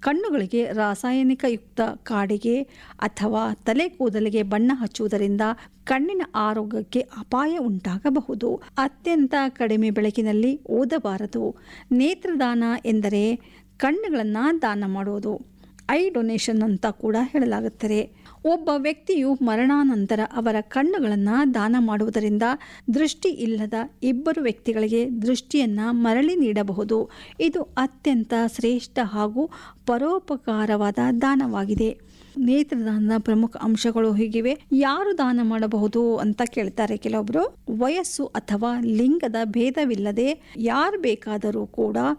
ಕಣ್ಣುಗಳಿಗೆ ರಾಸಾಯನಿಕಯುಕ್ತ ಕಾಡಿಗೆ ಅಥವಾ ತಲೆ ಕೂದಲಿಗೆ ಬಣ್ಣ ಹಚ್ಚುವುದರಿಂದ ಕಣ್ಣಿನ ಆರೋಗ್ಯಕ್ಕೆ ಅಪಾಯ ಉಂಟಾಗಬಹುದು ಅತ್ಯಂತ ಕಡಿಮೆ ಬೆಳಕಿನಲ್ಲಿ ಓದಬಾರದು ನೇತ್ರದಾನ ಎಂದರೆ ಕಣ್ಣುಗಳನ್ನು ದಾನ ಮಾಡುವುದು ಐ ಡೊನೇಷನ್ ಅಂತ ಕೂಡ ಹೇಳಲಾಗುತ್ತದೆ ಒಬ್ಬ ವ್ಯಕ್ತಿಯು ಮರಣಾನಂತರ ಅವರ ಕಣ್ಣುಗಳನ್ನು ದಾನ ಮಾಡುವುದರಿಂದ ದೃಷ್ಟಿ ಇಲ್ಲದ ಇಬ್ಬರು ವ್ಯಕ್ತಿಗಳಿಗೆ ದೃಷ್ಟಿಯನ್ನು ಮರಳಿ ನೀಡಬಹುದು ಇದು ಅತ್ಯಂತ ಶ್ರೇಷ್ಠ ಹಾಗೂ ಪರೋಪಕಾರವಾದ ದಾನವಾಗಿದೆ ನೇತ್ರದಾನದ ಪ್ರಮುಖ ಅಂಶಗಳು ಹೀಗಿವೆ ಯಾರು ದಾನ ಮಾಡಬಹುದು ಅಂತ ಕೇಳ್ತಾರೆ ಕೆಲವೊಬ್ರು ವಯಸ್ಸು ಅಥವಾ ಲಿಂಗದ ಭೇದವಿಲ್ಲದೆ ಯಾರು ಬೇಕಾದರೂ ಕೂಡ